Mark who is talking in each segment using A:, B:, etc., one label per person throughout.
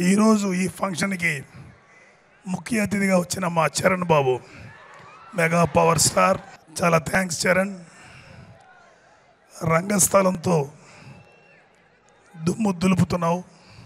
A: ఈరోజు ఈ ఫంక్షన్కి ముఖ్య అతిథిగా వచ్చిన మా Charan Babu mega power star చాలా థ్యాంక్స్ చరణ్ రంగస్థలంతో దుమ్ము దులుపుతున్నావు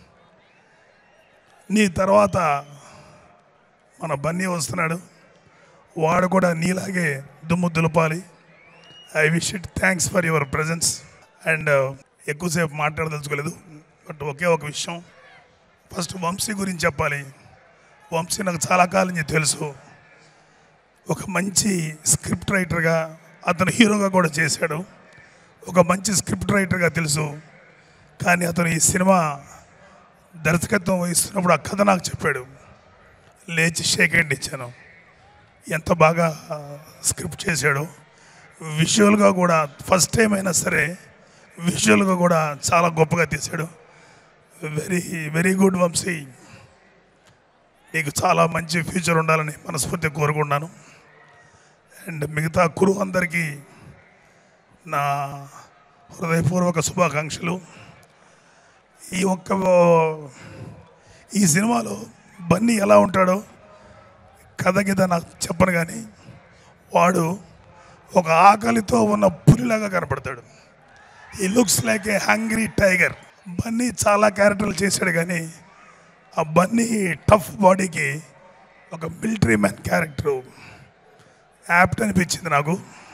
A: నీ తర్వాత మన బన్నీ వస్తున్నాడు వాడు కూడా నీలాగే దుమ్ము దులపాలి I wish it thanks for your presence and ఎక్కువసేపు మాట్లాడదలుచుకోలేదు బట్ ఒకే ఒక విషయం ఫస్ట్ వంశీ గురించి చెప్పాలి వంశీ నాకు చాలా కాలం నుంచి తెలుసు ఒక మంచి స్క్రిప్ట్ రైటర్గా అతను హీరోగా కూడా చేశాడు ఒక మంచి స్క్రిప్ట్ రైటర్గా తెలుసు కానీ అతను ఈ సినిమా దర్శకత్వం వహిస్తున్నప్పుడు ఆ కథ నాకు చెప్పాడు లేచి షేక్ హ్యాండ్ ఇచ్చాను ఎంత బాగా స్క్రిప్ట్ చేశాడో విజువల్గా కూడా ఫస్ట్ టైం అయినా సరే విజువల్గా కూడా చాలా గొప్పగా తీశాడు వెరీ వెరీ గుడ్ వంశీ నీకు చాలా మంచి ఫ్యూచర్ ఉండాలని మనస్ఫూర్తిగా కోరుకుంటున్నాను అండ్ మిగతా కురు అందరికీ నా హృదయపూర్వక శుభాకాంక్షలు ఈ ఒక్క ఈ సినిమాలో బన్నీ ఎలా ఉంటాడో కథ గిద నాకు చెప్పను కానీ వాడు ఒక ఆకలితో ఉన్న పులిలాగా కనపడతాడు ఈ looks like a hungry tiger Bunny చాలా క్యారెక్టర్లు చేశాడు కానీ ఆ బన్నీ టఫ్ బాడీకి ఒక మిలిటరీ మ్యాన్ క్యారెక్టరు యాప్ట్ అనిపించింది నాకు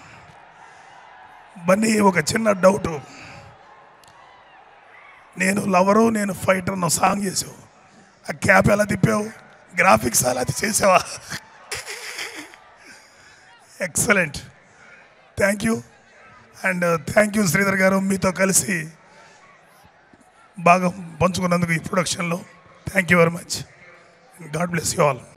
A: బన్నీ ఒక చిన్న డౌటు నేను లవరు నేను ఫైటర్ అన్న సాంగ్ చేసావు ఆ క్యాప్ ఎలా తిప్పావు గ్రాఫిక్స్ అలా చేసావా excellent thank you and thank you Sridhar గారు మీతో కలిసి బాగా పంచుకున్నందుకు ఈ ప్రొడక్షన్లో thank you very much god bless you all